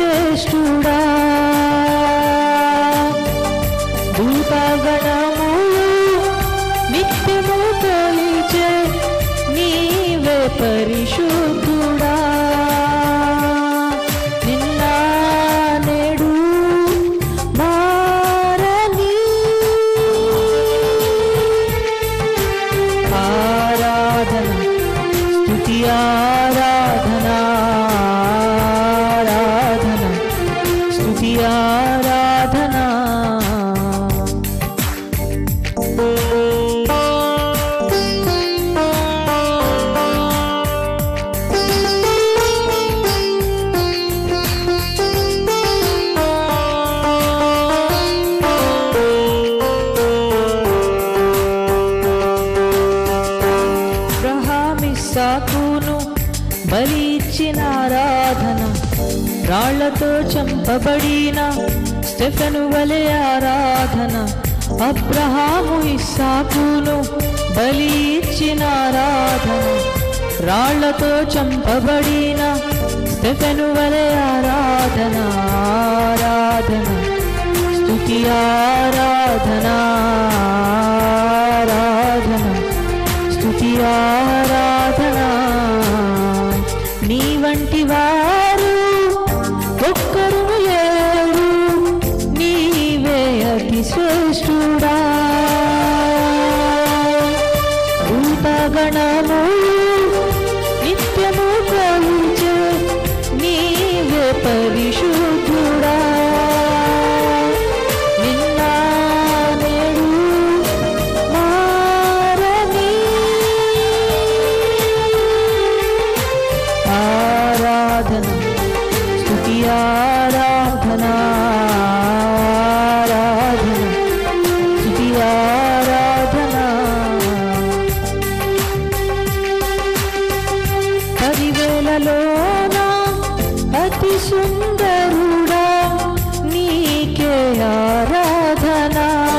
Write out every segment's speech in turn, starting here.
శ్రేష్ఠుడా దూతగణములు నిత్యము కొలిచే నీవే పరిశుద్ధుడా నిన్న నేడు మారని ఆరాధన స్తుతి ఆరాధన ఆరాధన స్తుతి ఆరాధన అబ్రహామిస్సాకును బలి ఇచ్చిన ఆరాధన రాళ్లతో చంపబడిన స్టెఫెను వలె ఆరాధన అబ్రహాము ఇస్సాకును బలి ఇచ్చిన ఆరాధన రాళ్లతో చంపబడిన స్టెఫెను వలె ఆరాధన ఆరాధన స్తుతి ఆరాధన ఆరాధన స్తుతి ఆరాధన నీ వంటి వారు ఒక్కరు లేరు నీవే అతి శ్రేష్ఠుడా భూతగణము నిత్యము కొలిచే నీవే పరిశుద్ధుడా నిన్న నేడు మారని ఆరాధన స్తుతి ఆరాధన ఆరాధన స్తుతి ఆరాధన పదివేలలోన అతి సుందరుడా నీకే ఆరాధన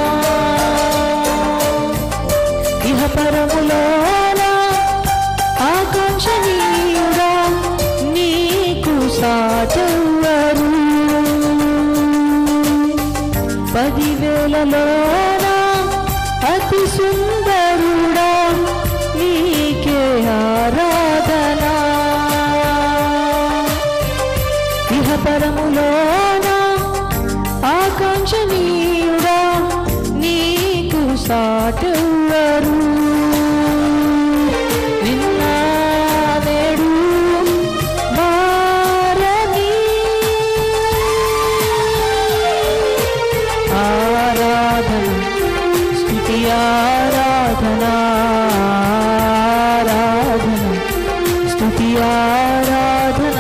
ఇహ పరములోన ఆకాంక్షణీయుడా నీకు సాటవరు పదివేలలోన అతి సుందరుడా నీకే ఆరాధన ఇహ పరములోన ఆకాంక్షణీయుడా నీకు సాటవరు నిన్న నేడు మారని ఆరాధన స్తుతి ఆరాధన ఆరాధన స్తుతి ఆరాధన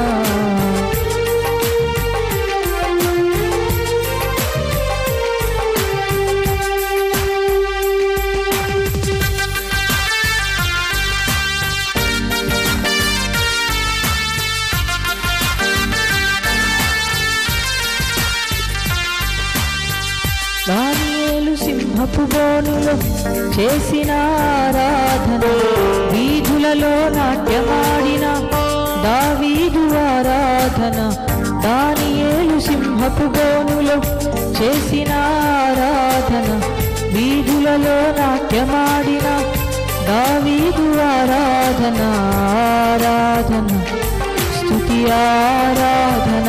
దానియేలు సింహపు బోనులో చేసిన ఆరాధన వీధులలో నాట్యమాడిన దావీదు ఆరాధన దానియేలు సింహపు బోనులో చేసిన ఆరాధన వీధులలో నాట్యమాడిన దావీదు ఆరాధన ఆరాధన స్తుతి ఆరాధన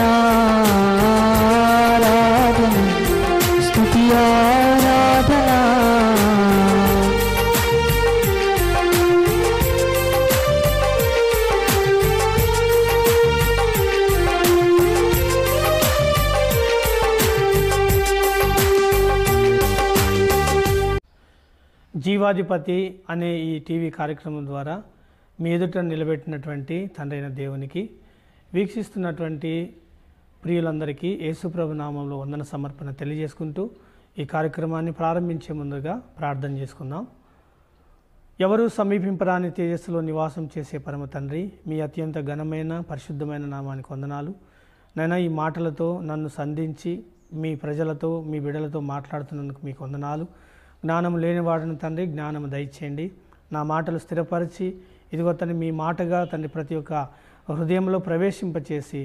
ఆరాధన స్తుతి ఆరాధన జీవాధిపతి అనే ఈ టీవీ కార్యక్రమం ద్వారా మీ ఎదుట నిలబెట్టినటువంటి తండ్రైన దేవునికి వీక్షిస్తున్నటువంటి ప్రియులందరికీ యేసుప్రభు నామంలో వందన సమర్పణ తెలియజేసుకుంటూ ఈ కార్యక్రమాన్ని ప్రారంభించే ముందుగా ప్రార్థన చేసుకుందాం ఎవరు సమీపింపరాని తేజస్సులో నివాసం చేసే పరమ తండ్రి మీ అత్యంత ఘనమైన పరిశుద్ధమైన నామానికి వందనాలు నైనా ఈ మాటలతో నన్ను సంధించి మీ ప్రజలతో మీ బిడ్డలతో మాట్లాడుతున్నందుకు మీకు వందనాలు జ్ఞానం లేనివాడిని తండ్రి జ్ఞానం దయచేయండి నా మాటలు స్థిరపరిచి ఇదిగో తండ్రి మీ మాటగా తండ్రి ప్రతి ఒక్క హృదయంలో ప్రవేశింపచేసి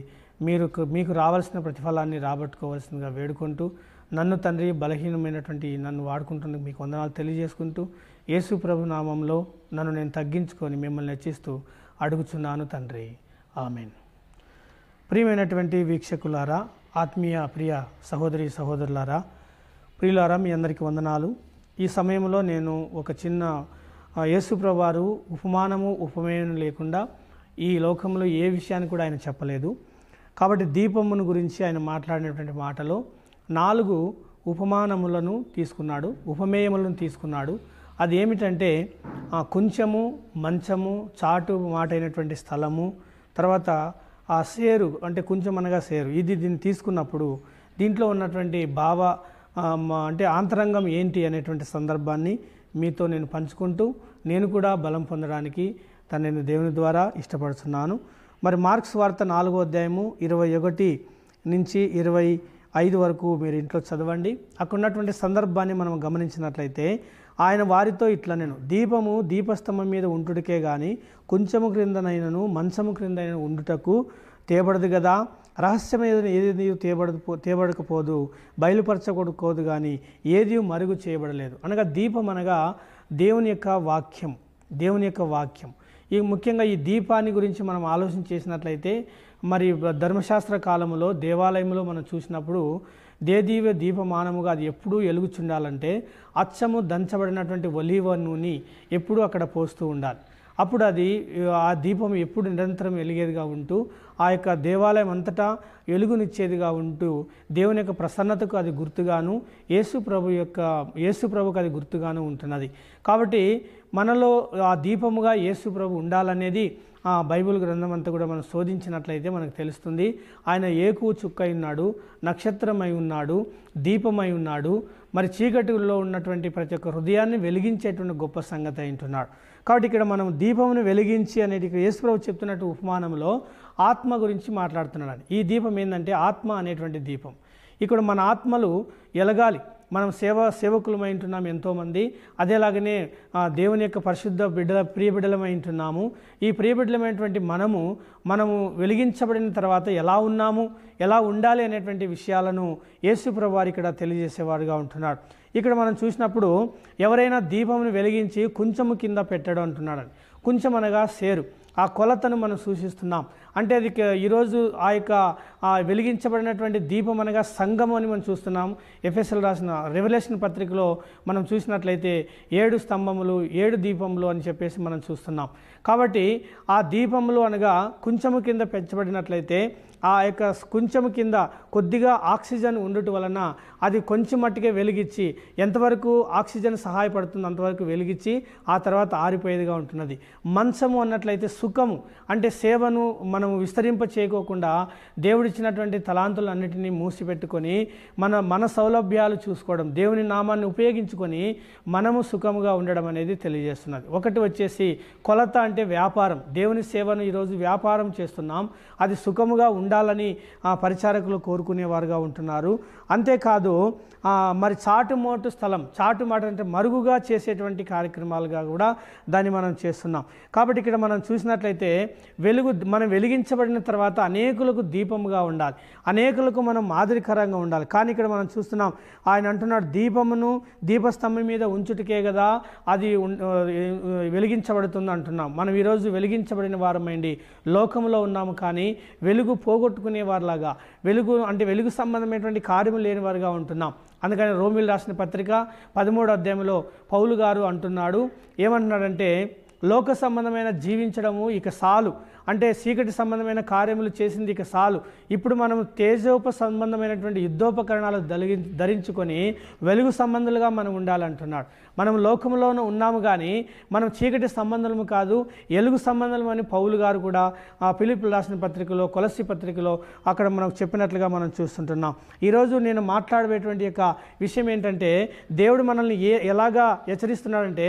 మీరు మీకు రావాల్సిన ప్రతిఫలాన్ని రాబట్టుకోవాల్సిందిగా వేడుకుంటూ నన్ను తండ్రి బలహీనమైనటువంటి నన్ను వాడుకుంటున్నందుకు మీకు వందనాలు తెలియజేసుకుంటూ యేసు ప్రభు నామంలో నన్ను నేను తగ్గించుకొని మిమ్మల్ని హెచ్చిస్తూ అడుగుచున్నాను తండ్రి ఆమెన్ ప్రియమైనటువంటి వీక్షకులారా ఆత్మీయ ప్రియ సహోదరి సహోదరులారా ప్రియులారా మీ అందరికీ వందనాలు ఈ సమయంలో నేను ఒక చిన్న ఆ, యేసుప్రభు వారు ఉపమానము ఉపమేయం లేకుండా ఈ లోకంలో ఏ విషయాన్ని కూడా ఆయన చెప్పలేదు కాబట్టి దీపమును గురించి ఆయన మాట్లాడినటువంటి మాటలో నాలుగు ఉపమానములను తీసుకున్నాడు ఉపమేయములను తీసుకున్నాడు అది ఏమిటంటే ఆ, కొంచెము మంచము చాటు మాట అయినటువంటి స్థలము తర్వాత ఆ సేరు అంటే కొంచెం అనగా సేరు ఇది దీన్ని తీసుకున్నప్పుడు దీంట్లో ఉన్నటువంటి భావ ఆ, మ- అంటే ఆంతరంగం ఏంటి అనేటువంటి సందర్భాన్ని మీతో నేను పంచుకుంటూ నేను కూడా బలం పొందడానికి తన నేను దేవుని ద్వారా ఇష్టపడుతున్నాను మరి మార్క్స్ వార్త నాలుగో అధ్యాయము ఇరవై ఒకటి నుంచి ఇరవై ఐదు వరకు మీరు ఇంట్లో చదవండి అక్కడ ఉన్నటువంటి సందర్భాన్ని మనం గమనించినట్లయితే ఆయన వారితో ఇట్లా నేను దీపము దీపస్తంభం మీద ఉంటుడికే కానీ కొంచెము క్రిందనైనను మంచము క్రిందైన ఉండుటకు తేబడదు కదా రహస్యమైన ఏది తేబడదు తేబడకపోదు బయలుపరచకూడదు కానీ ఏది మరుగు చేయబడలేదు అనగా దీపం అనగా దేవుని యొక్క వాక్యం దేవుని యొక్క వాక్యం ఈ ముఖ్యంగా ఈ దీపాన్ని గురించి మనం ఆలోచన చేసినట్లయితే మరి ధర్మశాస్త్ర కాలంలో దేవాలయంలో మనం చూసినప్పుడు దేదీవ దీపమానముగా అది ఎప్పుడూ ఎలుగుచుండాలంటే అచ్చము దంచబడినటువంటి ఒలీవ నూనె ఎప్పుడూ అక్కడ పోస్తూ ఉండాలి అప్పుడు అది ఆ దీపం ఎప్పుడు నిరంతరం వెలిగేదిగా ఉంటూ ఆ యొక్క దేవాలయం అంతటా వెలుగునిచ్చేదిగా ఉంటూ దేవుని యొక్క ప్రసన్నతకు అది గుర్తుగాను యేసు ప్రభు యొక్క యేసు ప్రభుకు అది గుర్తుగాను ఉంటున్నది కాబట్టి మనలో ఆ దీపముగా యేసు ప్రభు ఉండాలనేది ఆ బైబిల్ గ్రంథం అంతా కూడా మనం శోధించినట్లయితే మనకు తెలుస్తుంది ఆయన ఏకు చుక్కై ఉన్నాడు నక్షత్రమై ఉన్నాడు దీపమై ఉన్నాడు మరి చీకటిలో ఉన్నటువంటి ప్రతి ఒక్క హృదయాన్ని వెలిగించేటువంటి గొప్ప సంగతి అయింటున్నాడు కాబట్టి ఇక్కడ మనం దీపమును వెలిగించి అనేది ఇక్కడ యేసుప్రభు చెప్తున్నట్టు ఉపమానంలో ఆత్మ గురించి మాట్లాడుతున్నాడు ఈ దీపం ఏంటంటే ఆత్మ అనేటువంటి దీపం ఇక్కడ మన ఆత్మలు ఎలగాలి మనం సేవ సేవకులమై ఉంటున్నాం ఎంతోమంది అదేలాగనే ఆ, దేవుని యొక్క పరిశుద్ధ బిడ్డల ప్రియ బిడ్డలమై ఉంటున్నాము ఈ ప్రియ బిడ్డలమైనటువంటి మనము మనము వెలిగించబడిన తర్వాత ఎలా ఉన్నాము ఎలా ఉండాలి అనేటువంటి విషయాలను యేసుప్రభు వారు ఇక్కడ తెలియజేసేవారుగా ఉంటున్నాడు ఇక్కడ మనం చూసినప్పుడు ఎవరైనా దీపమును వెలిగించి కొంచెము కింద పెట్టడం అంటున్నాడు కొంచెం అనగా సేరు ఆ కొలతను మనం సూచిస్తున్నాం అంటే అది క- ఈరోజు ఆ యొక్క ఆ వెలిగించబడినటువంటి దీపం అనగా సంఘం అని మనం చూస్తున్నాం ఎఫ్ఎస్ఎల్ రాసిన రెవల్యూషన్ పత్రికలో మనం చూసినట్లయితే ఏడు స్తంభములు ఏడు దీపములు అని చెప్పేసి మనం చూస్తున్నాం కాబట్టి ఆ దీపములు అనగా కొంచెము కింద పెంచబడినట్లయితే ఆ యొక్క కొంచెము కింద కొద్దిగా ఆక్సిజన్ ఉండటం వలన అది కొంచెం మట్టుకే వెలిగించి ఎంతవరకు ఆక్సిజన్ సహాయపడుతుంది అంతవరకు వెలిగించి ఆ తర్వాత ఆరిపోయేదిగా ఉంటున్నది మంచము అన్నట్లయితే సుఖము అంటే సేవను మనము విస్తరింప చేయకోకుండా దేవుడిచ్చినటువంటి తలాంతులన్నిటినీ మూసిపెట్టుకొని మన మన సౌలభ్యాలు చూసుకోవడం దేవుని నామాన్ని ఉపయోగించుకొని మనము సుఖముగా ఉండడం అనేది తెలియజేస్తున్నది ఒకటి వచ్చేసి కొలత అంటే వ్యాపారం దేవుని సేవను ఈరోజు వ్యాపారం చేస్తున్నాం అది సుఖముగా ఉండాలని ఆ పరిచారకులు కోరుకునేవారుగా ఉంటున్నారు అంతేకాదు ఆ, మరి చాటుమోటు స్థలం చాటు మాట అంటే మరుగుగా చేసేటువంటి కార్యక్రమాలుగా కూడా దాన్ని మనం చేస్తున్నాం కాబట్టి ఇక్కడ మనం చూసినట్లయితే వెలుగు మనం వెలిగించబడిన తర్వాత అనేకులకు దీపముగా ఉండాలి అనేకులకు మనం మాదిరికరంగా ఉండాలి కానీ ఇక్కడ మనం చూస్తున్నాం ఆయన అంటున్నాడు దీపమును దీపస్తంభం మీద ఉంచుటకే కదా అది ఉన్- ఆ, వెలిగించబడుతుంది అంటున్నాం మనం ఈరోజు వెలిగించబడిన వారమైంది లోకంలో ఉన్నాము కానీ వెలుగు పోగొట్టుకునే వారిలాగా వెలుగు అంటే వెలుగు సంబంధమైనటువంటి కార్యము లేని వారుగా ఉంటున్నాం అందుకని రోమిల్ రాసిన పత్రిక పదమూడు అధ్యాయంలో పౌలు గారు అంటున్నాడు ఏమంటున్నాడంటే లోక సంబంధమైన జీవించడము ఇక సాలు అంటే చీకటి సంబంధమైన కార్యములు చేసింది ఇక సాలు ఇప్పుడు మనం తేజోప సంబంధమైనటువంటి యుద్ధోపకరణాలు దలిగి ధరించుకొని వెలుగు సంబంధులుగా మనం ఉండాలంటున్నాడు మనం లోకంలోనూ ఉన్నాము కానీ మనం చీకటి సంబంధము కాదు ఎలుగు సంబంధం అని పౌలు గారు కూడా ఆ పిలుపులు రాసిన పత్రికలో కొలసి పత్రికలో అక్కడ మనకు చెప్పినట్లుగా మనం చూస్తుంటున్నాం ఈరోజు నేను మాట్లాడేటువంటి యొక్క విషయం ఏంటంటే దేవుడు మనల్ని ఏ ఎలాగా హెచ్చరిస్తున్నాడంటే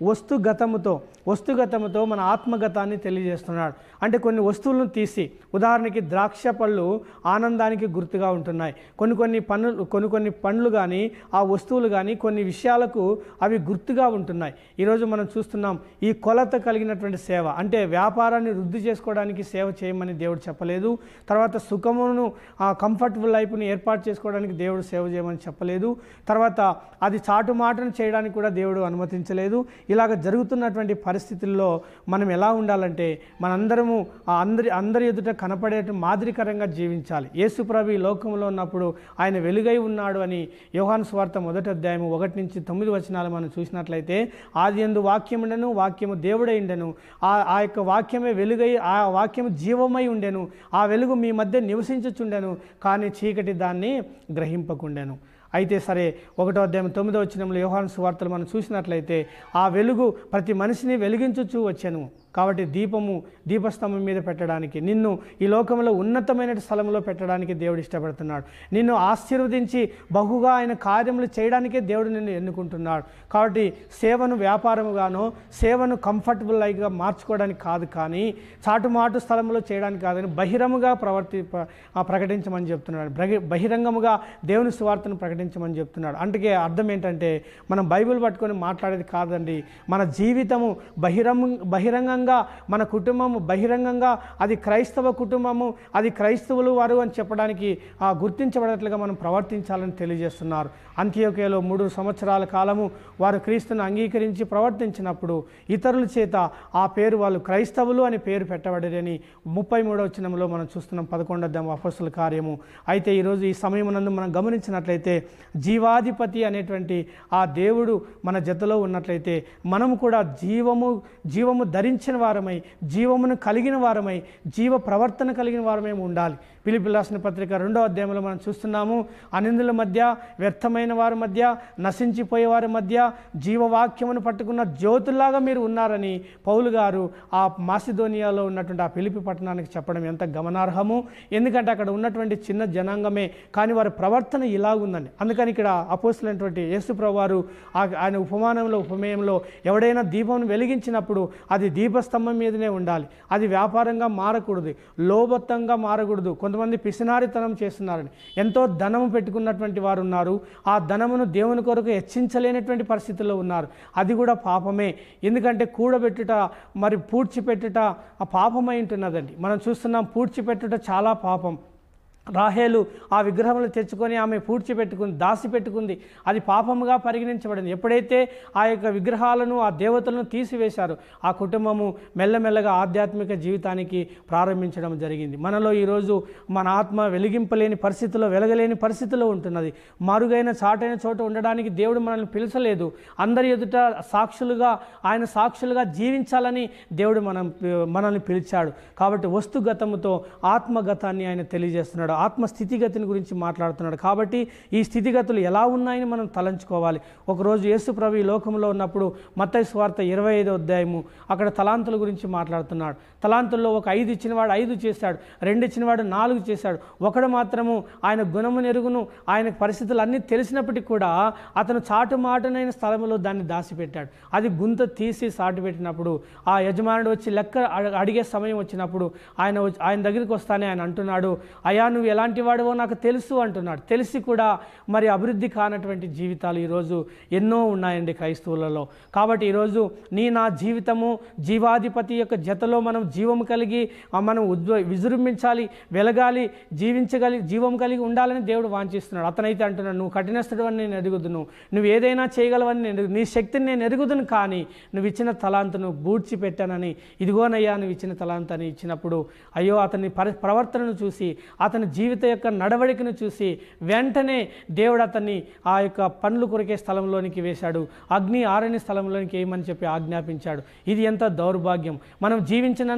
వస్తుగతముతో వస్తుగతముతో మన ఆత్మగతాన్ని తెలియజేస్తున్నాడు అంటే కొన్ని వస్తువులను తీసి ఉదాహరణకి ద్రాక్ష పళ్ళు ఆనందానికి గుర్తుగా ఉంటున్నాయి కొన్ని కొన్ని పనులు కొన్ని కొన్ని పండ్లు కానీ ఆ వస్తువులు కానీ కొన్ని విషయాలకు అవి గుర్తుగా ఉంటున్నాయి ఈరోజు మనం చూస్తున్నాం ఈ కొలత కలిగినటువంటి సేవ అంటే వ్యాపారాన్ని వృద్ధి చేసుకోవడానికి సేవ చేయమని దేవుడు చెప్పలేదు తర్వాత సుఖమును ఆ కంఫర్టబుల్ లైఫ్ని ఏర్పాటు చేసుకోవడానికి దేవుడు సేవ చేయమని చెప్పలేదు తర్వాత అది చాటు మాటను చేయడానికి కూడా దేవుడు అనుమతించలేదు ఇలాగ జరుగుతున్నటువంటి పరిస్థితుల్లో మనం ఎలా ఉండాలంటే మనందరము ఆ అందరి అందరి ఎదుట కనపడే మాదిరికరంగా జీవించాలి యేసుప్రభు ఈ లోకంలో ఉన్నప్పుడు ఆయన వెలుగై ఉన్నాడు అని యోహాను స్వార్థ మొదటి అధ్యాయం ఒకటి నుంచి తొమ్మిది వచనాలు మనం చూసినట్లయితే ఆది ఎందు వాక్యం ఉండెను వాక్యము దేవుడై ఉండెను ఆ ఆ యొక్క వాక్యమే వెలుగై ఆ వాక్యము జీవమై ఉండెను ఆ వెలుగు మీ మధ్య నివసించుచుండెను కానీ చీకటి దాన్ని గ్రహింపకుండెను అయితే సరే ఒకటో అధ్యాయం తొమ్మిదో వచ్చినంలో యోహాను సువార్తలు మనం చూసినట్లయితే ఆ వెలుగు ప్రతి మనిషిని వెలిగించుచూ వచ్చాను కాబట్టి దీపము దీపస్తంభం మీద పెట్టడానికి నిన్ను ఈ లోకంలో ఉన్నతమైన స్థలంలో పెట్టడానికి దేవుడు ఇష్టపడుతున్నాడు నిన్ను ఆశీర్వదించి బహుగా ఆయన కార్యములు చేయడానికే దేవుడు నిన్ను ఎన్నుకుంటున్నాడు కాబట్టి సేవను వ్యాపారముగానో సేవను కంఫర్టబుల్ లైఫ్గా మార్చుకోవడానికి కాదు కానీ చాటుమాటు స్థలంలో చేయడానికి కాదని బహిరంగంగా ప్రవర్తి ప్ర- ఆ ప్రకటించమని చెప్తున్నాడు బ్రహి- బహిరంగముగా దేవుని సువార్తను ప్రకటించమని చెప్తున్నాడు అందుకే అర్థం ఏంటంటే మనం బైబిల్ పట్టుకొని మాట్లాడేది కాదండి మన జీవితము బహిరంగ బహిరంగంగా మన కుటుంబము బహిరంగంగా అది క్రైస్తవ కుటుంబము అది క్రైస్తవులు వారు అని చెప్పడానికి ఆ గుర్తించబడట్లుగా మనం ప్రవర్తించాలని తెలియజేస్తున్నారు అంత్యోకేలో మూడు సంవత్సరాల కాలము వారు క్రీస్తును అంగీకరించి ప్రవర్తించినప్పుడు ఇతరుల చేత ఆ పేరు వాళ్ళు క్రైస్తవులు అని పేరు పెట్టబడేదని ముప్పై మూడవ వచనంలో మనం చూస్తున్నాం పదకొండవ అపస్సుల కార్యము అయితే ఈరోజు ఈ సమయమునందు మనం గమనించినట్లయితే జీవాధిపతి అనేటువంటి ఆ దేవుడు మన జతలో ఉన్నట్లయితే మనము కూడా జీవము జీవము ధరించిన వారమై జీవమును కలిగిన వారమై జీవ ప్రవర్తన కలిగిన వారమై ఉండాలి పిలిపి రాసిన పత్రిక రెండో అధ్యాయంలో మనం చూస్తున్నాము అనిందుల మధ్య వ్యర్థమైన వారి మధ్య నశించిపోయే వారి మధ్య జీవవాక్యమును పట్టుకున్న జ్యోతుల్లాగా మీరు ఉన్నారని పౌలు గారు ఆ మాసిదోనియాలో ఉన్నటువంటి ఆ పిలిపి పట్టణానికి చెప్పడం ఎంత గమనార్హము ఎందుకంటే అక్కడ ఉన్నటువంటి చిన్న జనాంగమే కానీ వారి ప్రవర్తన ఇలాగుందండి అందుకని ఇక్కడ అపోస్తులైనటువంటి యేసుప్రభు వారు ఆ- ఆయన ఉపమానంలో ఉపమేయంలో ఎవడైనా దీపం వెలిగించినప్పుడు అది దీపస్తంభం మీదనే ఉండాలి అది వ్యాపారంగా మారకూడదు లోబత్తంగా మారకూడదు కొంతమంది పిసినారితనం చేస్తున్నారని ఎంతో ధనము పెట్టుకున్నటువంటి వారు ఉన్నారు ఆ ధనమును దేవుని కొరకు హెచ్చించలేనటువంటి పరిస్థితుల్లో ఉన్నారు అది కూడా పాపమే ఎందుకంటే కూడబెట్టుట మరి పూడ్చిపెట్టుట ఆ పాపమై ఉంటున్నదండి మనం చూస్తున్నాం పూడ్చిపెట్టుట చాలా పాపం రాహేలు ఆ విగ్రహములు తెచ్చుకొని ఆమె పూడ్చిపెట్టుకుంది దాసి పెట్టుకుంది అది పాపముగా పరిగణించబడింది ఎప్పుడైతే ఆ యొక్క విగ్రహాలను ఆ దేవతలను తీసివేశారు ఆ కుటుంబము మెల్లమెల్లగా ఆధ్యాత్మిక జీవితానికి ప్రారంభించడం జరిగింది మనలో ఈరోజు మన ఆత్మ వెలిగింపలేని పరిస్థితిలో వెలగలేని పరిస్థితిలో ఉంటున్నది మరుగైన చాటైన చోట ఉండడానికి దేవుడు మనల్ని పిలిచలేదు అందరి ఎదుట సాక్షులుగా ఆయన సాక్షులుగా జీవించాలని దేవుడు మనం మనల్ని పిలిచాడు కాబట్టి వస్తుగతముతో ఆత్మగతాన్ని ఆయన తెలియజేస్తున్నాడు ఆత్మ స్థితిగతిని గురించి మాట్లాడుతున్నాడు కాబట్టి ఈ స్థితిగతులు ఎలా ఉన్నాయని మనం తలంచుకోవాలి ఒకరోజు యేసు ప్రభు ఈ లోకంలో ఉన్నప్పుడు మత్తయి స్వార్థ ఇరవై ఐదో అధ్యాయము అక్కడ తలాంతుల గురించి మాట్లాడుతున్నాడు తలాంతుల్లో ఒక ఐదు ఇచ్చినవాడు ఐదు చేశాడు రెండు ఇచ్చినవాడు నాలుగు చేశాడు ఒకడు మాత్రము ఆయన గుణము నెరుగును ఆయన పరిస్థితులు అన్నీ తెలిసినప్పటికీ కూడా అతను చాటు మాటనైన స్థలంలో దాన్ని దాచిపెట్టాడు అది గుంత తీసి సాటు పెట్టినప్పుడు ఆ యజమానుడు వచ్చి లెక్క అడ- అడిగే సమయం వచ్చినప్పుడు ఆయన వచ్చి- ఆయన దగ్గరికి వస్తానే ఆయన అంటున్నాడు అయా నువ్వు ఎలాంటి వాడివో నాకు తెలుసు అంటున్నాడు తెలిసి కూడా మరి అభివృద్ధి కానటువంటి జీవితాలు ఈరోజు ఎన్నో ఉన్నాయండి క్రైస్తవులలో కాబట్టి ఈరోజు నీ నా జీవితము జీవాధిపతి యొక్క జతలో మనం జీవము కలిగి ఆ మనం ఉద్వ విజృంభించాలి వెలగాలి జీవించగలి జీవం కలిగి ఉండాలని దేవుడు వాంఛిస్తున్నాడు అతనైతే అంటున్నాడు నువ్వు కఠినస్తుడు అని నేను ఎరుగుదును నువ్వు ఏదైనా చేయగలవని నేను ఎరుగు- నీ శక్తిని నేను ఎరుగుదును కానీ నువ్వు ఇచ్చిన తలాంతును బూడ్చి పెట్టానని ఇదిగోనయ్యా నువ్వు ఇచ్చిన తలాంతని ఇచ్చినప్పుడు అయ్యో అతని పరి ప్రవర్తనను చూసి అతని జీవిత యొక్క నడవడికను చూసి వెంటనే దేవుడు అతన్ని ఆ యొక్క పండ్లు కొరికే స్థలంలోనికి వేశాడు అగ్ని ఆరని స్థలంలోనికి వేయమని చెప్పి ఆజ్ఞాపించాడు ఇది ఎంత దౌర్భాగ్యం మనం జీవించినంత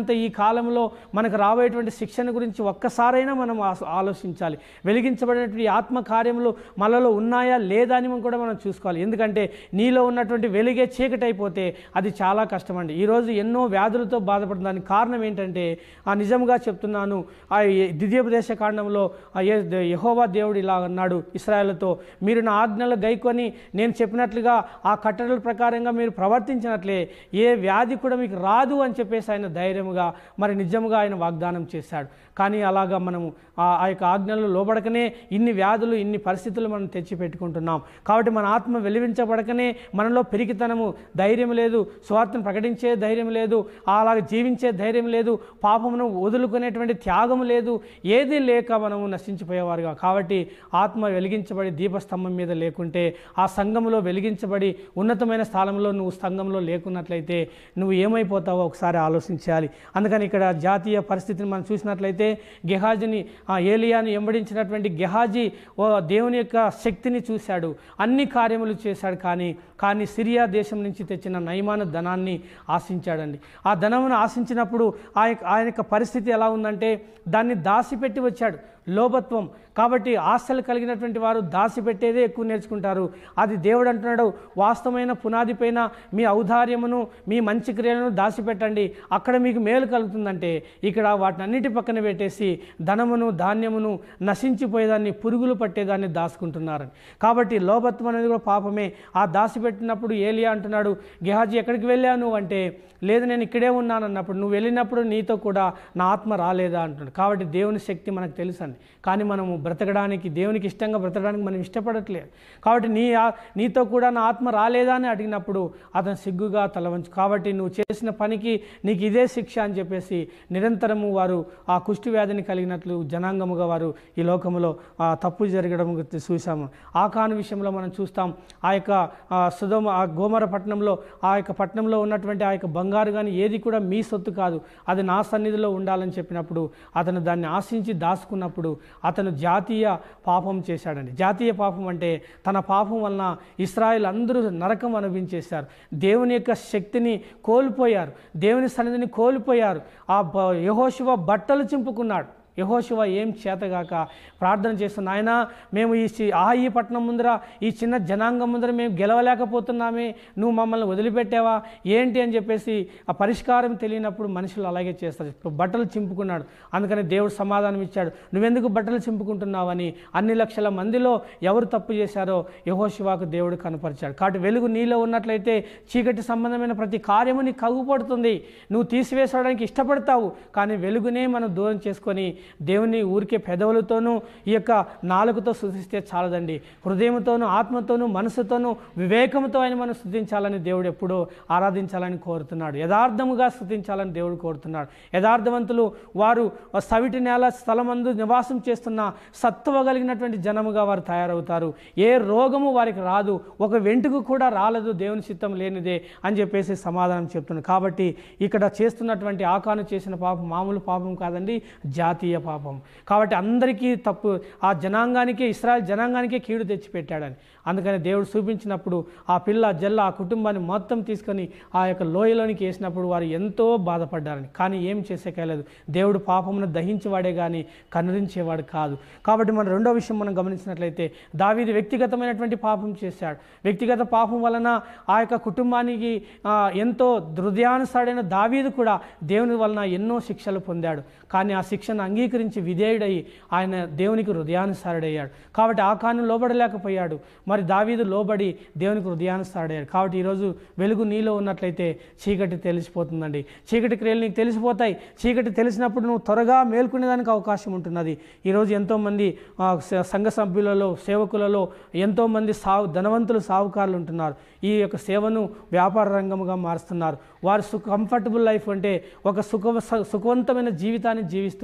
వెలిగించినంత ఈ కాలంలో మనకు రాబోయేటువంటి శిక్షణ గురించి ఒక్కసారైనా మనం ఆస్- ఆలోచించాలి వెలిగించబడినటువంటి ఈ ఆత్మ కార్యములు మనలో ఉన్నాయా లేదా అని మనం కూడా మనం చూసుకోవాలి ఎందుకంటే నీలో ఉన్నటువంటి వెలిగే చీకటి అయిపోతే అది చాలా కష్టం అండి ఈరోజు ఎన్నో వ్యాధులతో బాధపడుతుంది దానికి కారణం ఏంటంటే ఆ నిజంగా చెప్తున్నాను ఆ ఏ- ద్వితీయోపదేశ కాండంలో ఆ ఏ- ద- యెహోవా దేవుడు ఇలా అన్నాడు ఇస్రాయేల్తో మీరు నా ఆజ్ఞలు గైకొని నేను చెప్పినట్లుగా ఆ కట్టడల ప్రకారంగా మీరు ప్రవర్తించినట్లే ఏ వ్యాధి కూడా మీకు రాదు అని చెప్పేసి ఆయన ధైర్యముగా మరి నిజముగా ఆయన వాగ్దానం చేశాడు కానీ అలాగా మనము ఆ ఆ యొక్క ఆజ్ఞలు లోబడకనే ఇన్ని వ్యాధులు ఇన్ని పరిస్థితులు మనం తెచ్చి పెట్టుకుంటున్నాం కాబట్టి మన ఆత్మ వెలివించబడకనే మనలో పెరిగితనము ధైర్యం లేదు స్వార్థను ప్రకటించే ధైర్యం లేదు అలాగ జీవించే ధైర్యం లేదు పాపమును వదులుకునేటువంటి త్యాగం లేదు ఏది లేక మనము నశించిపోయేవారుగా కాబట్టి ఆత్మ వెలిగించబడి దీపస్తంభం మీద లేకుంటే ఆ సంఘంలో వెలిగించబడి ఉన్నతమైన స్థానంలో నువ్వు సంఘంలో లేకున్నట్లయితే నువ్వు ఏమైపోతావో ఒకసారి ఆలోచించాలి అందుకని ఇక్కడ జాతీయ పరిస్థితిని మనం చూసినట్లయితే గెహాజీని ఆ ఏలియాను ఎంబడించినటువంటి గెహాజీ ఓ దేవుని యొక్క శక్తిని చూశాడు అన్ని కార్యములు చేశాడు కానీ కానీ సిరియా దేశం నుంచి తెచ్చిన నయమాన ధనాన్ని ఆశించాడండి ఆ ధనమును ఆశించినప్పుడు ఆ యొక్క ఆయన యొక్క పరిస్థితి ఎలా ఉందంటే దాన్ని దాసిపెట్టి వచ్చాడు లోభత్వం కాబట్టి ఆశలు కలిగినటువంటి వారు దాచిపెట్టేదే ఎక్కువ నేర్చుకుంటారు అది దేవుడు అంటున్నాడు వాస్తవమైన పునాది పైన మీ ఔదార్యమును మీ మంచి క్రియలను దాచిపెట్టండి అక్కడ మీకు మేలు కలుగుతుందంటే ఇక్కడ వాటినన్నిటి పక్కన పెట్టేసి ధనమును ధాన్యమును నశించిపోయేదాన్ని పురుగులు పట్టేదాన్ని దాచుకుంటున్నారని కాబట్టి లోభత్వం అనేది కూడా పాపమే ఆ దాచిపెట్టినప్పుడు ఏలియా అంటున్నాడు గెహాజీ ఎక్కడికి వెళ్ళావు నువ్వు అంటే లేదు నేను ఇక్కడే ఉన్నాను అన్నప్పుడు నువ్వు వెళ్ళినప్పుడు నీతో కూడా నా ఆత్మ రాలేదా అంటున్నాడు కాబట్టి దేవుని శక్తి మనకు తెలుసండి కానీ మనము బ్రతకడానికి దేవునికి ఇష్టంగా బ్రతకడానికి మనం ఇష్టపడట్లేదు కాబట్టి నీ ఆ- నీతో కూడా నా ఆత్మ రాలేదా అని అడిగినప్పుడు అతను సిగ్గుగా తలవంచు కాబట్టి నువ్వు చేసిన పనికి నీకు ఇదే శిక్ష అని చెప్పేసి నిరంతరము వారు ఆ కుష్టి వ్యాధిని కలిగినట్లు జనాంగముగా వారు ఈ లోకములో ఆ తప్పు జరగడం చూసాము ఆ కాను విషయంలో మనం చూస్తాం ఆ యొక్క ఆ సుధమ ఆ గోమర పట్టణంలో ఆ యొక్క పట్టణంలో ఉన్నటువంటి ఆ యొక్క బంగారు కానీ ఏది కూడా మీ సొత్తు కాదు అది నా సన్నిధిలో ఉండాలని చెప్పినప్పుడు అతను దాన్ని ఆశించి దాచుకున్నప్పుడు అతను జాతీయ పాపం చేశాడండి జాతీయ పాపం అంటే తన పాపం వలన ఇస్రాయిల్ అందరూ నరకం అనుభవించేశారు దేవుని యొక్క శక్తిని కోల్పోయారు దేవుని సన్నిధిని కోల్పోయారు ఆ బ- యెహోషువ బట్టలు చింపుకున్నాడు యహోశివ ఏం చేతగాక ప్రార్థన చేస్తున్న ఆయన మేము ఈ చి- ఆ ఈ పట్టణం ముందర ఈ చిన్న జనాంగం ముందర మేము గెలవలేకపోతున్నామే నువ్వు మమ్మల్ని వదిలిపెట్టావా ఏంటి అని చెప్పేసి ఆ పరిష్కారం తెలియనప్పుడు మనుషులు అలాగే చేస్తారు ఇప్పుడు బట్టలు చింపుకున్నాడు అందుకని దేవుడు సమాధానం ఇచ్చాడు నువ్వెందుకు బట్టలు చింపుకుంటున్నావని అన్ని లక్షల మందిలో ఎవరు తప్పు చేశారో యహోశివాకు దేవుడు కనపరిచాడు కాబట్టి వెలుగు నీలో ఉన్నట్లయితే చీకటి సంబంధమైన ప్రతి కార్యము నీకు కగుపడుతుంది నువ్వు తీసివేసడానికి ఇష్టపడతావు కానీ వెలుగునే మనం దూరం చేసుకొని దేవుని ఊరికే పెదవులతోనూ ఈ యొక్క నాలుగుతో స్థుతిస్తే చాలదండి హృదయంతోనూ ఆత్మతోనూ మనసుతోనూ వివేకంతో ఆయన మనం స్థుతించాలని దేవుడు ఎప్పుడూ ఆరాధించాలని కోరుతున్నాడు యథార్థముగా స్థుతించాలని దేవుడు కోరుతున్నాడు యథార్థవంతులు వారు సవిటి నేల స్థలమందు నివాసం చేస్తున్న సత్తువ కలిగినటువంటి జనముగా వారు తయారవుతారు ఏ రోగము వారికి రాదు ఒక వెంటుకు కూడా రాలేదు దేవుని చిత్తం లేనిదే అని చెప్పేసి సమాధానం చెప్తున్నాడు కాబట్టి ఇక్కడ చేస్తున్నటువంటి ఆకాను చేసిన పాపం మామూలు పాపం కాదండి జాతీయ పాపం కాబట్టి అందరికీ తప్పు ఆ జనాంగానికే ఇస్రాయల్ జనాంగానికే కీడు తెచ్చిపెట్టాడని అందుకని దేవుడు చూపించినప్పుడు ఆ పిల్ల జల్ల ఆ కుటుంబాన్ని మొత్తం తీసుకొని ఆ యొక్క లోయలోనికి వేసినప్పుడు వారు ఎంతో బాధపడ్డారని కానీ ఏం చేసేకాలేదు దేవుడు పాపమును దహించేవాడే కానీ కనురించేవాడు కాదు కాబట్టి మన రెండో విషయం మనం గమనించినట్లయితే దావీది వ్యక్తిగతమైనటువంటి పాపం చేశాడు వ్యక్తిగత పాపం వలన ఆ యొక్క కుటుంబానికి ఆ, ఎంతో హృదయానుసారైన దావీదు కూడా దేవుని వలన ఎన్నో శిక్షలు పొందాడు కానీ ఆ శిక్షను అంగీకరించి విధేయుడై ఆయన దేవునికి హృదయానుసారుడయ్యాడు కాబట్టి ఆ కాను లోబడలేకపోయాడు మరి దావీదు లోబడి దేవునికి హృదయానుసారుడయ్యాడు కాబట్టి ఈరోజు వెలుగు నీలో ఉన్నట్లయితే చీకటి తెలిసిపోతుందండి చీకటి క్రియలు నీకు తెలిసిపోతాయి చీకటి తెలిసినప్పుడు నువ్వు త్వరగా మేల్కొనేదానికి అవకాశం ఉంటున్నది ఈరోజు ఎంతోమంది ఆ, స- సంఘ సభ్యులలో సేవకులలో ఎంతోమంది సావు ధనవంతులు సావుకారులు ఉంటున్నారు ఈ యొక్క సేవను వ్యాపార రంగముగా మారుస్తున్నారు వారు సు కంఫర్టబుల్ లైఫ్ అంటే ఒక సుఖ సుఖవంతమైన జీవితాన్ని జీవిస్తూ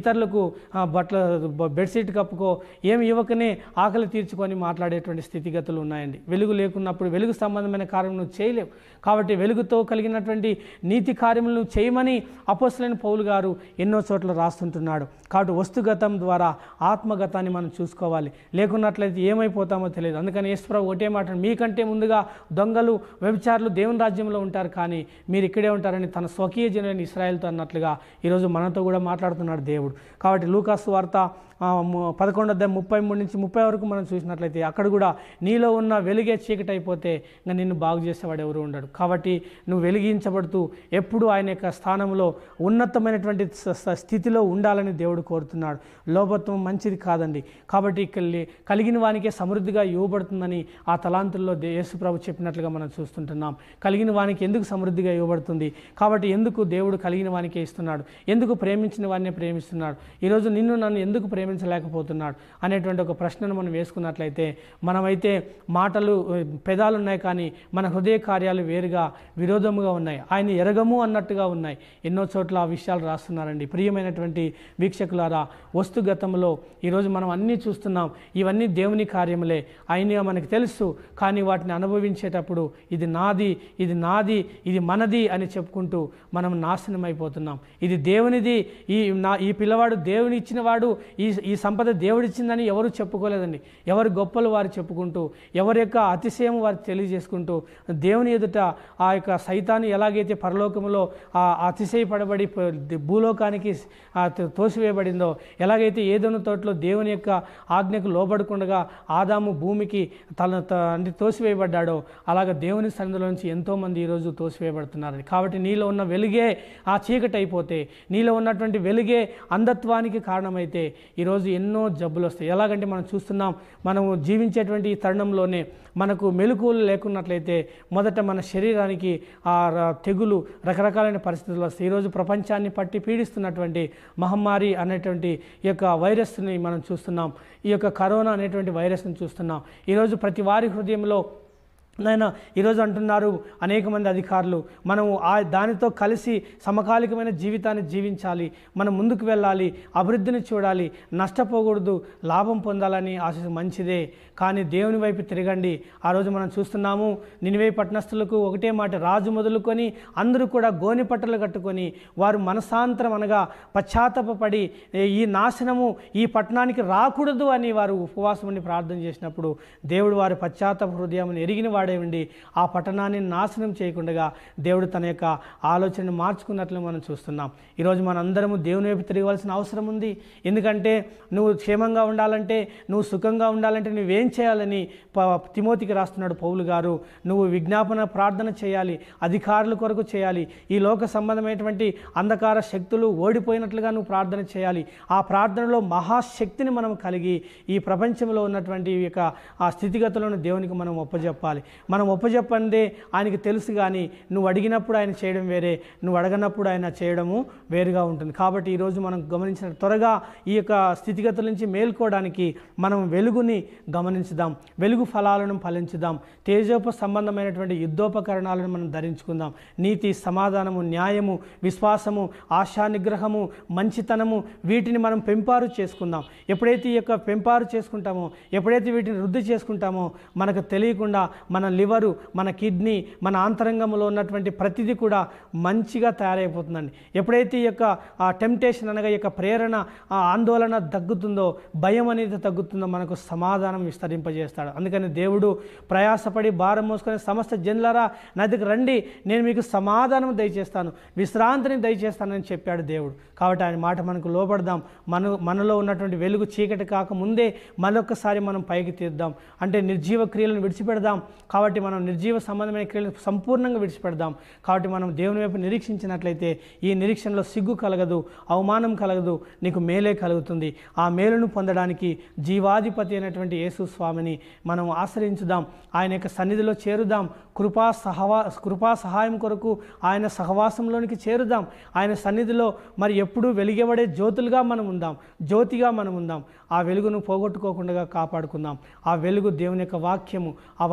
ఇతరులకు ఆ, బట్టల బ- బెడ్షీట్ కప్పుకో ఏమి ఇవ్వకనే ఆకలి తీర్చుకొని మాట్లాడేటువంటి స్థితిగతులు ఉన్నాయండి వెలుగు లేకున్నప్పుడు వెలుగు సంబంధమైన కార్యం నువ్వు చేయలేవు కాబట్టి వెలుగుతో కలిగినటువంటి నీతి కార్యములు నువ్వు చేయమని అపోసలైన పౌలు గారు ఎన్నో చోట్ల రాస్తుంటున్నాడు కాబట్టి వస్తుగతం ద్వారా ఆత్మగతాన్ని మనం చూసుకోవాలి లేకున్నట్లయితే ఏమైపోతామో తెలియదు అందుకని యేసుప్రభు ఒకటే మాట మీకంటే ముందుగా దొంగలు వ్యభిచారులు దేవుని రాజ్యంలో ఉంటారు కానీ మీరు ఇక్కడే ఉంటారని తన స్వకీయ జనులైన ఇస్రాయల్తో అన్నట్లుగా ఈరోజు మనతో కూడా మాట్లాడుతున్నాడు దేవుడు కాబట్టి లూకాసు వార్త ఆ, ము- పదకొండు అధ్యాయం ముప్పై మూడు నుంచి ముప్పై వరకు మనం చూసినట్లయితే అక్కడ కూడా నీలో ఉన్న వెలుగే చీకటి అయిపోతే ఇంకా నిన్ను బాగు చేసేవాడు ఎవరు ఉండడు కాబట్టి నువ్వు వెలిగించబడుతూ ఎప్పుడు ఆయన యొక్క స్థానంలో ఉన్నతమైనటువంటి స- స- స్థితిలో ఉండాలని దేవుడు కోరుతున్నాడు లోపత్వం మంచిది కాదండి కాబట్టి కలి- కలిగిన వానికే సమృద్ధిగా ఇవ్వబడుతుందని ఆ తలాంతుల్లో దే- యేసుప్రభు చెప్పినట్లుగా మనం చూస్తుంటున్నాం కలిగిన వానికి ఎందుకు సమృద్ధిగా ఇవ్వబడుతుంది కాబట్టి ఎందుకు దేవుడు కలిగిన వానికే ఇస్తున్నాడు ఎందుకు ప్రేమించిన వాడినే ప్రేమిస్తున్నాడు ఈరోజు నిన్ను నన్ను ఎందుకు ప్రేమించలేకపోతున్నాడు అనేటువంటి ఒక ప్రశ్నను మనం వేసుకున్నట్లయితే మనమైతే మాటలు ఆ, పెదాలు ఉన్నాయి కానీ మన హృదయ కార్యాలు వేరుగా విరోధముగా ఉన్నాయి ఆయన ఎరగము అన్నట్టుగా ఉన్నాయి ఎన్నో చోట్ల ఆ విషయాలు రాస్తున్నారండి ప్రియమైనటువంటి వీక్షకులారా వస్తుగతంలో ఈరోజు మనం అన్నీ చూస్తున్నాం ఇవన్నీ దేవుని కార్యములే ఆయన మనకు తెలుసు కానీ వాటిని అనుభవించేటప్పుడు ఇది నాది ఇది నాది ఇది మనది అని చెప్పుకుంటూ మనం నాశనం అయిపోతున్నాం ఇది దేవునిది ఈ నా ఈ పిల్లవాడు దేవుని ఇచ్చినవాడు ఈ ఈ సంపద దేవుడిచ్చిందని ఎవరు చెప్పుకోలేదండి ఎవరు గొప్పలు వారు చెప్పుకుంటూ ఎవరి యొక్క అతిశయం వారు తెలియజేసుకుంటూ దేవుని ఎదుట ఆ యొక్క సైతాన్ని ఎలాగైతే పరలోకములో ఆ అతిశయపడబడి ప- భూలోకానికి ఆ తో- తోసివేయబడిందో ఎలాగైతే ఏదోను తోటలో దేవుని యొక్క ఆజ్ఞకు లోబడకుండగా ఆదాము భూమికి తన త- అంటే తోసివేయబడ్డాడో అలాగ దేవుని సన్నిధిలో నుంచి ఎంతోమంది ఈరోజు తోసివేయబడుతున్నారు కాబట్టి నీలో ఉన్న వెలుగే ఆ చీకటి అయిపోతే నీలో ఉన్నటువంటి వెలుగే అంధత్వానికి కారణమైతే ఈరోజు ఎన్నో జబ్బులు వస్తాయి ఎలాగంటే మనం చూస్తున్నాం మనము జీవించేటువంటి ఈ తరుణంలోనే మనకు మెలకువలు లేకున్నట్లయితే మొదట మన శరీరానికి ఆ ర- తెగులు రకరకాలైన పరిస్థితులు వస్తాయి ఈరోజు ప్రపంచాన్ని పట్టి పీడిస్తున్నటువంటి మహమ్మారి అనేటువంటి ఈ యొక్క వైరస్ని మనం చూస్తున్నాం ఈ యొక్క కరోనా అనేటువంటి వైరస్ని చూస్తున్నాం ఈరోజు ప్రతి వారి హృదయంలో నాయన ఈరోజు అంటున్నారు అనేక మంది అధికారులు మనం ఆ దానితో కలిసి సమకాలికమైన జీవితాన్ని జీవించాలి మనం ముందుకు వెళ్ళాలి అభివృద్ధిని చూడాలి నష్టపోకూడదు లాభం పొందాలని ఆశ మంచిదే కానీ దేవుని వైపు తిరగండి ఆ రోజు మనం చూస్తున్నాము నినివే పట్టణస్థులకు ఒకటే మాట రాజు మొదలుకొని అందరూ కూడా గోని పట్టలు కట్టుకొని వారు మనసాంతరం అనగా పశ్చాత్తాపడి "ఏ, ఈ నాశనము ఈ పట్టణానికి రాకూడదు అని వారు ఉపవాసం ఉండి ప్రార్థన చేసినప్పుడు దేవుడు వారి పశ్చాత్తాప హృదయం ఎరిగిన వాడే ఉండి ఆ పట్టణాన్ని నాశనం చేయకుండా దేవుడు తన యొక్క ఆలోచనను మార్చుకున్నట్లు మనం చూస్తున్నాం ఈరోజు మనందరము దేవుని వైపు తిరగవలసిన అవసరం ఉంది ఎందుకంటే నువ్వు క్షేమంగా ఉండాలంటే నువ్వు సుఖంగా ఉండాలంటే నువ్వేం చేయాలని ప- తిమోతికి రాస్తున్నాడు పౌలు గారు నువ్వు విజ్ఞాపన ప్రార్థన చేయాలి అధికారుల కొరకు చేయాలి ఈ లోక సంబంధమైనటువంటి అంధకార శక్తులు ఓడిపోయినట్లుగా నువ్వు ప్రార్థన చేయాలి ఆ ప్రార్థనలో మహాశక్తిని మనం కలిగి ఈ ప్రపంచంలో ఉన్నటువంటి ఈ యొక్క ఆ స్థితిగతులను దేవునికి మనం ఒప్పజెప్పాలి మనం ఒప్పజెప్పందే ఆయనకి తెలుసు కానీ నువ్వు అడిగినప్పుడు ఆయన చేయడం వేరే నువ్వు అడగనప్పుడు ఆయన చేయడము వేరుగా ఉంటుంది కాబట్టి ఈరోజు మనం గమనించిన త్వరగా ఈ యొక్క స్థితిగతుల నుంచి మేల్కోవడానికి మనం వెలుగుని గమనించుదాం వెలుగు ఫలాలను ఫలించుదాం తేజోప సంబంధమైనటువంటి యుద్ధోపకరణాలను మనం ధరించుకుందాం నీతి సమాధానము న్యాయము విశ్వాసము ఆశా నిగ్రహము మంచితనము వీటిని మనం పెంపారు చేసుకుందాం ఎప్పుడైతే ఈ యొక్క పెంపారు చేసుకుంటామో ఎప్పుడైతే వీటిని వృద్ధి చేసుకుంటామో మనకు తెలియకుండా మన లివరు మన కిడ్నీ మన ఆంతరంగంలో ఉన్నటువంటి ప్రతిదీ కూడా మంచిగా తయారైపోతుందండి ఎప్పుడైతే ఈ యొక్క ఆ టెంప్టేషన్ అనగా ఈ యొక్క ప్రేరణ ఆ ఆందోళన తగ్గుతుందో భయం అనేది తగ్గుతుందో మనకు సమాధానం విస్తరింపజేస్తాడు అందుకని దేవుడు ప్రయాసపడి భారం మోసుకొని సమస్త జనులరా నా దగ్గర రండి నేను మీకు సమాధానం దయచేస్తాను విశ్రాంతిని దయచేస్తానని చెప్పాడు దేవుడు కాబట్టి ఆయన మాట మనకు లోపడదాం మన మనలో ఉన్నటువంటి వెలుగు చీకటి కాకముందే మరొకసారి మనం పైకి తీద్దాం అంటే నిర్జీవ క్రియలను విడిచిపెడదాం కాబట్టి మనం నిర్జీవ సంబంధమైన క్రియలను సంపూర్ణంగా విడిచిపెడదాం కాబట్టి మనం దేవుని వైపు నిరీక్షించినట్లయితే ఈ నిరీక్షణలో సిగ్గు కలగదు అవమానం కలగదు నీకు మేలే కలుగుతుంది ఆ మేలును పొందడానికి జీవాధిపతి అయినటువంటి యేసు స్వామిని మనం ఆశ్రయించుదాం ఆయన యొక్క సన్నిధిలో చేరుదాం కృపా సహవా కృపా సహాయం కొరకు ఆయన సహవాసంలోనికి చేరుదాం ఆయన సన్నిధిలో మరి ఎప్పుడూ వెలిగబడే జ్యోతులుగా మనం ఉందాం జ్యోతిగా మనం ఉందాం ఆ వెలుగును పోగొట్టుకోకుండా కాపాడుకుందాం ఆ వెలుగు దేవుని యొక్క వాక్యము ఆ వాక్య ప్రవ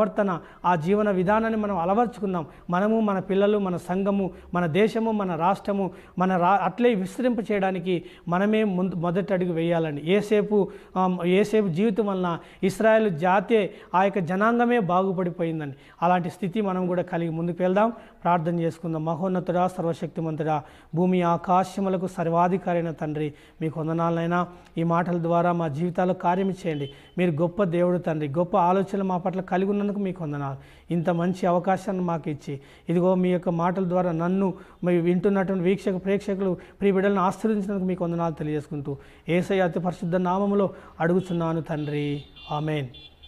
ప్రవర్తన ఆ జీవన విధానాన్ని మనం అలవర్చుకుందాం మనము మన పిల్లలు మన సంఘము మన దేశము మన రాష్ట్రము మన రా అట్లే విస్తరింప చేయడానికి మనమే ముందు మొదటి అడుగు వేయాలని ఏసేపు ఆమ్, ఏసేపు జీవితం వలన ఇస్రాయేల్ జాతే ఆ యొక్క జనాంగమే బాగుపడిపోయిందని అలాంటి స్థితి మనం కూడా కలిగి ముందుకు వెళ్దాం ప్రార్థన చేసుకుందాం మహోన్నతుడా సర్వశక్తిమంతుడా భూమి ఆకాశములకు సర్వాధికారైన తండ్రి మీకు వందనాలైనా ఈ మాటల ద్వారా మా జీవితాల్లో కార్యం చేయండి మీరు గొప్ప దేవుడు తండ్రి గొప్ప ఆలోచనలు మా పట్ల కలిగి ఉన్నందుకు మీకు వందనాలు ఇంత మంచి అవకాశాన్ని మాకు ఇచ్చి ఇదిగో మీ యొక్క మాటల ద్వారా నన్ను మరి వింటున్నటువంటి వీక్షక ప్రేక్షకులు ప్రియ బిడ్డలను ఆశీర్వదించినందుకు మీకు వందనాలు తెలియజేసుకుంటూ ఏసై అతి పరిశుద్ధ నామములో అడుగుచున్నాను తండ్రి ఆమెన్